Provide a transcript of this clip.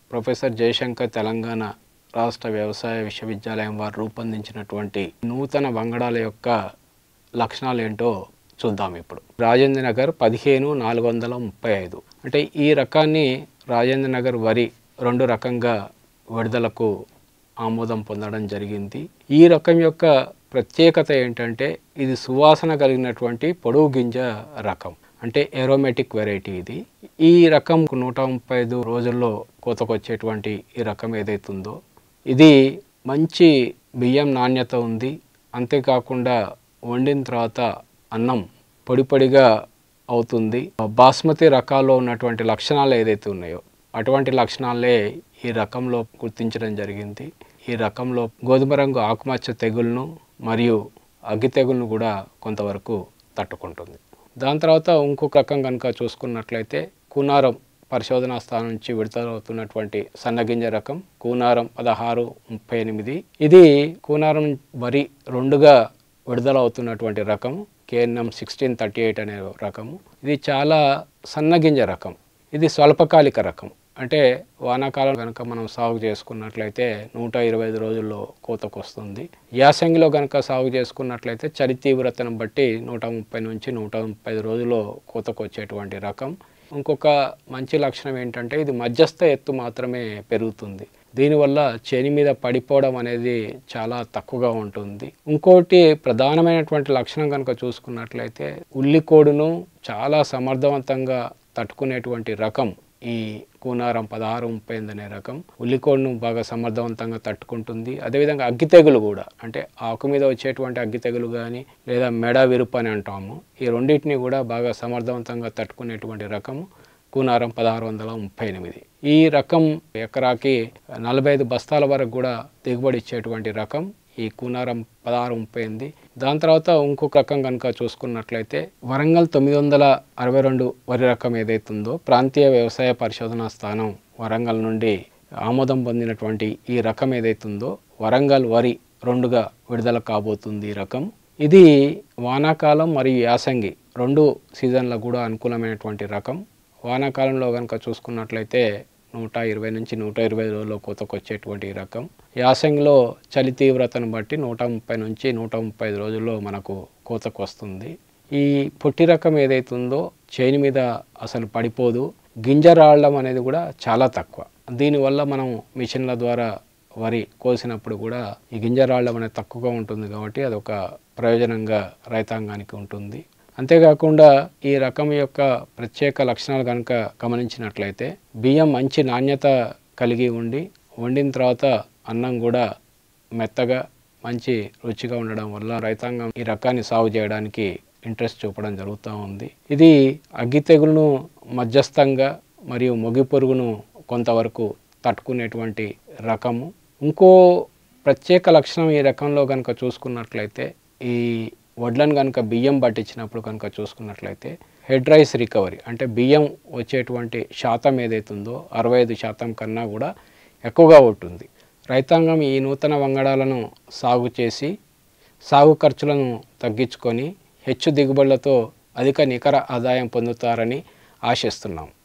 professor Jayashankar Telangana రాష్ట్ర వ్యవసాయ విశ్వవిద్యాలయం వారు రూపొందించినటువంటి నూతన వంగడాల యొక్క లక్షణాలు ఏంటో చూద్దాం ఇప్పుడు రాజేంద్ర నగర్ పదిహేను నాలుగు వందల ముప్పై ఐదు అంటే ఈ రకాన్ని రాజేంద్ర నగర్ వరి రెండు రకంగా విడుదలకు ఆమోదం పొందడం జరిగింది ఈ రకం యొక్క ప్రత్యేకత ఏంటంటే ఇది సువాసన కలిగినటువంటి పొడవు గింజ రకం అంటే ఏరోమేటిక్ వెరైటీ ఇది ఈ రకం నూట ముప్పై ఐదు రోజుల్లో కోతకొచ్చేటువంటి ఈ రకం ఏదైతుందో ఇది మంచి బియ్యం నాణ్యత ఉంది అంతేకాకుండా వండిన తర్వాత అన్నం పొడి పొడిగా అవుతుంది బాస్మతి రకాల్లో ఉన్నటువంటి లక్షణాలు ఏదైతే ఉన్నాయో అటువంటి లక్షణాలే ఈ రకంలో గుర్తించడం జరిగింది ఈ రకంలో గోధుమ రంగు ఆకుమచ్చ తెగులను మరియు అగ్గి తెగులను కూడా కొంతవరకు తట్టుకుంటుంది దాని తర్వాత ఇంకొక రకం కనుక చూసుకున్నట్లయితే కూనారం పరిశోధనా స్థానం నుంచి విడుదలవుతున్నటువంటి సన్నగింజ రకం కూనారం పదహారు ముప్పై ఎనిమిది ఇది కూనారం వరి రెండుగా విడుదలవుతున్నటువంటి రకం కేఎన్ఎం సిక్స్టీన్ థర్టీ ఎయిట్ అనే రకము ఇది చాలా సన్నగింజ రకం ఇది స్వల్పకాలిక రకం అంటే వానాకాలం కనుక మనం సాగు చేసుకున్నట్లయితే నూట ఇరవై ఐదు రోజుల్లో కోతకు వస్తుంది యాసంగిలో కనుక సాగు చేసుకున్నట్లయితే చలి తీవ్రతను బట్టి నూట ముప్పై నుంచి నూట ముప్పై ఐదు రోజుల్లో కోతకు వచ్చేటువంటి రకం ఇంకొక మంచి లక్షణం ఏంటంటే ఇది మధ్యస్థ ఎత్తు మాత్రమే పెరుగుతుంది దీనివల్ల చేని మీద పడిపోవడం అనేది చాలా తక్కువగా ఉంటుంది ఇంకోటి ప్రధానమైనటువంటి లక్షణం కనుక చూసుకున్నట్లయితే ఉల్లికోడును చాలా సమర్థవంతంగా తట్టుకునేటువంటి రకం ఈ కూనారం పదహారు ముప్పై ఎనిమిది అనే రకం ఉల్లికోడును బాగా సమర్థవంతంగా తట్టుకుంటుంది అదేవిధంగా అగ్గి తెగులు కూడా అంటే ఆకు మీద వచ్చేటువంటి అగ్గి తెగులు కానీ లేదా మెడ విరుపు అని అంటాము ఈ రెండింటిని కూడా బాగా సమర్థవంతంగా తట్టుకునేటువంటి రకము కూనారం పదహారు వందల ముప్పై ఎనిమిది ఈ రకం ఎకరాకి నలభై ఐదు బస్తాల వరకు కూడా దిగుబడి ఇచ్చేటువంటి రకం ఈ కూనారం పదహారు ముప్పై ఎనిమిది దాని తర్వాత ఇంకొక రకం కనుక చూసుకున్నట్లయితే వరంగల్ తొమ్మిది వందల అరవై రెండు వరి రకం ఏదైతుందో ప్రాంతీయ వ్యవసాయ పరిశోధనా స్థానం వరంగల్ నుండి ఆమోదం పొందినటువంటి ఈ రకం ఏదైతుందో వరంగల్ వరి రెండుగా విడుదల కాబోతుంది ఈ రకం ఇది వానాకాలం మరియు యాసంగి రెండు సీజన్లకు కూడా అనుకూలమైనటువంటి రకం వానాకాలంలో కనుక చూసుకున్నట్లయితే నూట ఇరవై నుంచి నూట ఇరవై రోజుల్లో కోతకు వచ్చేటువంటి ఈ రకం యాసంగిలో చలి తీవ్రతను బట్టి నూట ముప్పై నుంచి నూట ముప్పై ఐదు రోజుల్లో మనకు కోతకు వస్తుంది ఈ పొట్టి రకం ఏదైతుందో చేని మీద అసలు పడిపోదు గింజ రావడం అనేది కూడా చాలా తక్కువ దీనివల్ల మనం మిషన్ల ద్వారా వరి కోసినప్పుడు కూడా ఈ గింజ రావడం అనేది తక్కువగా ఉంటుంది కాబట్టి అదొక ప్రయోజనంగా రైతాంగానికి ఉంటుంది అంతేకాకుండా ఈ రకం యొక్క ప్రత్యేక లక్షణాలు కనుక గమనించినట్లయితే బియ్యం మంచి నాణ్యత కలిగి ఉండి వండిన తర్వాత అన్నం కూడా మెత్తగా మంచి రుచిగా ఉండడం వల్ల రైతాంగం ఈ రకాన్ని సాగు చేయడానికి ఇంట్రెస్ట్ చూపడం జరుగుతూ ఉంది ఇది అగ్గి తెగులను మధ్యస్థంగా మరియు మొగి పురుగును కొంతవరకు తట్టుకునేటువంటి రకము ఇంకో ప్రత్యేక లక్షణం ఈ రకంలో కనుక చూసుకున్నట్లయితే ఈ వడ్లను కనుక బియ్యం పట్టించినప్పుడు కనుక చూసుకున్నట్లయితే హెడ్ రైస్ రికవరీ అంటే బియ్యం వచ్చేటువంటి శాతం ఏదైతుందో అరవై ఐదు శాతం కన్నా కూడా ఎక్కువగా ఉంటుంది రైతాంగం ఈ నూతన వంగడాలను సాగు చేసి సాగు ఖర్చులను తగ్గించుకొని హెచ్చు దిగుబడులతో అధిక నికర ఆదాయం పొందుతారని ఆశిస్తున్నాం